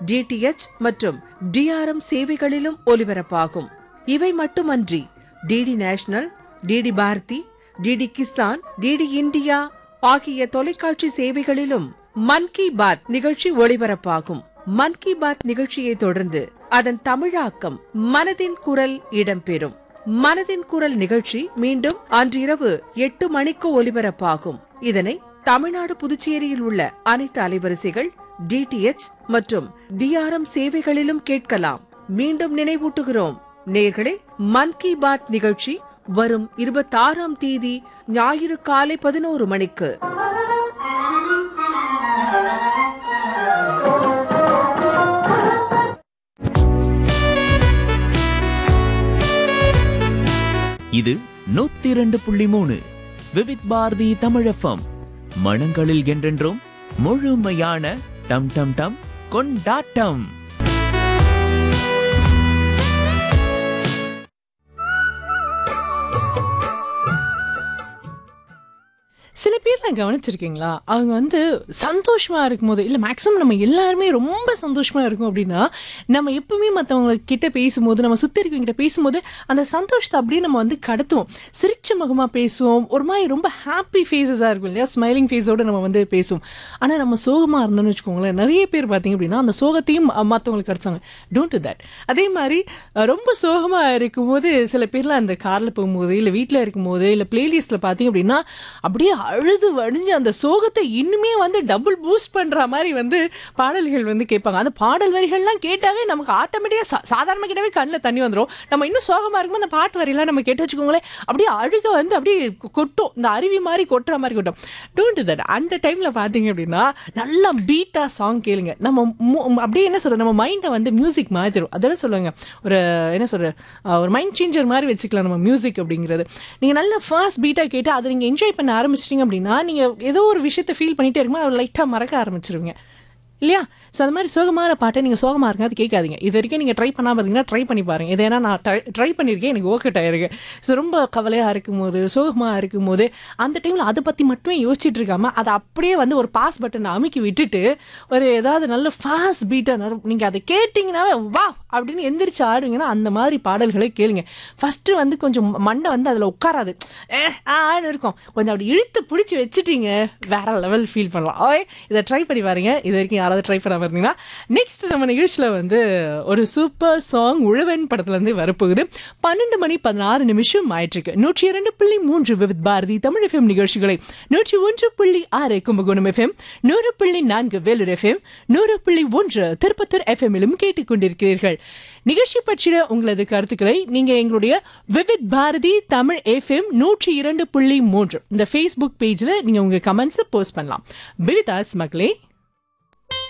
DTH மற்றும் DRM சேவைகளிலும் ஒலிபரப்பாகும் இவை மட்டுமன்றி DD national DD Bharati DD Kisan DD India ஆகிய தொலைக்காட்சி சேவைகளிலும் மன் கி பாத் நிகழ்ச்சி ஒளிபரப்பாகும் மன் கி பாத் நிகழ்ச்சியை தொடர்ந்து அதன் தமிழாக்கம் மனதின் குரல் இடம்பெறும் மனதின் குரல் நிகழ்ச்சி மீண்டும் அன்றிரவு எட்டு மணிக்கு ஒலிபரப்பாகும் இதனை தமிழ்நாடு புதுச்சேரியில் உள்ள அனைத்து அலைவரிசைகள் டிடிஎச் மற்றும் டிஆர்எம் சேவைகளிலும் கேட்கலாம் மீண்டும் நினைவூட்டுகிறோம் நேர்களே மன் கி பாத் நிகழ்ச்சி வரும் இருபத்தாறாம் தேதி ஞாயிறு காலை பதினோரு மணிக்கு இது நூத்தி இரண்டு புள்ளி மூணு விவித் பாரதி தமிழஃபம் மனங்களில் என்றென்றும் முழுமையான டம் டம் டம் கொண்டாட்டம் சில பேர்லாம் கவனிச்சிருக்கீங்களா அவங்க வந்து சந்தோஷமா இருக்கும்போது இல்லை மேக்ஸிமம் நம்ம எல்லாருமே ரொம்ப சந்தோஷமா இருக்கும் அப்படின்னா நம்ம எப்பவுமே மற்றவங்க கிட்ட பேசும்போது நம்ம சுற்றி இருக்கவங்க கிட்ட பேசும்போது அந்த சந்தோஷத்தை அப்படியே நம்ம வந்து கடத்துவோம் சிரிச்ச முகமாக பேசுவோம் ஒரு மாதிரி ரொம்ப ஹாப்பி ஃபேஸஸாக இருக்கும் இல்லையா ஸ்மைலிங் ஃபேஸோடு நம்ம வந்து பேசுவோம் ஆனால் நம்ம சோகமாக இருந்தோம்னு வச்சுக்கோங்களேன் நிறைய பேர் பார்த்தீங்க அப்படின்னா அந்த சோகத்தையும் மற்றவங்களுக்கு கடத்துவாங்க டோன்ட் டு தட் அதே மாதிரி அஹ், ரொம்ப சோகமாக இருக்கும்போது சில பேர்லாம் அந்த காரில் போகும்போது இல்லை வீட்டில் இருக்கும்போது இல்லை பிளேலிஸ்ட்டில் பார்த்தீங்க அப்படின்னா அப்படியே அழுது வடிஞ்சு அந்த சோகத்தை இன்னுமே வந்து டபுள் பூஸ்ட் பண்ணுற மாதிரி வந்து பாடல்கள் வந்து கேட்பாங்க அந்த பாடல் வரிகள்லாம் கேட்டாவே நமக்கு ஆட்டோமேட்டிக்காக சா சாதாரணமாக கேட்டாவே கண்ணில் தண்ணி வந்துடும் நம்ம இன்னும் சோகமாக இருக்கும்போது அந்த பாட்டு வரியெல்லாம் நம்ம கேட்டு வச்சுக்கோங்களேன் அப்படியே அழுக வந்து அப்படியே கொ- கொட்டும் இந்த அருவி மாதிரி கொட்டுற மாதிரி கொட்டும் டோன்ட் தட் அந்த டைமில் பார்த்தீங்க அப்படின்னா நல்லா பீட்டாக சாங் கேளுங்க நம்ம மு- அப்படியே என்ன சொல்கிறது நம்ம மைண்டை வந்து மியூசிக் மாற்றிடும் அதெல்லாம் சொல்லுவாங்க ஒரு என்ன சொல்கிற ஒரு மைண்ட் சேஞ்சர் மாதிரி வச்சுக்கலாம் நம்ம மியூசிக் அப்படிங்கிறது நீங்கள் நல்லா ஃபாஸ்ட் பீட்டாக கேட்டு அதை நீங்கள் என்ஜாய் பண்ண ஆரம்பிச்சிட்டிங்க அப்படின்னா நீங்கள் ஏதோ ஒரு விஷயத்தை ஃபீல் பண்ணிகிட்டே இருக்கும்போது அதை லைட்டாக மறக்க ஆரம்பிச்சிருவீங்க இல்லையா ஸோ அந்த மாதிரி சோகமான பாட்டை நீங்கள் சோகமாக இருங்க அது கேட்காதீங்க இது வரைக்கும் நீங்கள் ட்ரை பண்ணாமல் பார்த்தீங்கன்னா ட்ரை பண்ணி பாருங்க இது ஏன்னா நான் ட்ரை பண்ணியிருக்கேன் எனக்கு ஓகே ஆயிருக்கு ஸோ ரொம்ப கவலையாக இருக்கும்போது சோகமாக இருக்கும்போது அந்த டைமில் அதை பற்றி மட்டுமே யோசிச்சுட்டு இருக்காம அதை அப்படியே வந்து ஒரு பாஸ் பட்டனை அமுக்கி விட்டுட்டு ஒரு ஏதாவது நல்ல ஃபாஸ்ட் பீட்டாக நீங்கள் அதை கேட்டிங்கனாவே வா அப்படின்னு எந்திரிச்சு ஆடுவீங்கன்னா அந்த மாதிரி பாடல்களை கேளுங்க ஃபஸ்ட்டு வந்து கொஞ்சம் மண்டை வந்து அதில் உட்காராது ஏ ஆன்னு இருக்கும் கொஞ்சம் அப்படி இழுத்து பிடிச்சி வச்சுட்டீங்க வேற லெவல் ஃபீல் பண்ணலாம் ஓய் இதை ட்ரை பண்ணி பாருங்க இது வரைக்கும் யாராவது ட்ரை பண்ணாம இருந்தீங்கன்னா நெக்ஸ்ட் நம்ம நிகழ்ச்சியில் வந்து ஒரு சூப்பர் சாங் உழவன் படத்துலேருந்து வரப்போகுது பன்னெண்டு மணி பதினாறு நிமிஷம் ஆயிட்டிருக்கு நூற்றி இரண்டு புள்ளி மூன்று விவித் பாரதி தமிழ் எஃப்எம் நிகழ்ச்சிகளை நூற்றி ஒன்று புள்ளி ஆறு கும்பகோணம் எஃப்எம் நூறு புள்ளி நான்கு வேலூர் எஃப்எம் நூறு புள்ளி ஒன்று திருப்பத்தூர் எஃப்எம்மிலும் கேட்டுக்கொண்டிருக்கிறீர்கள் நிகழ்ச்சி பற்றிய உங்களது கருத்துக்களை நீங்க எங்களுடைய விவித் பாரதி தமிழ் எஃப்எம் நூற்றி இரண்டு புள்ளி மூன்று இந்த ஃபேஸ்புக் பேஜில் நீங்க உங்க கமெண்ட்ஸை போஸ்ட் பண்ணலாம் விவிதாஸ் மக்களே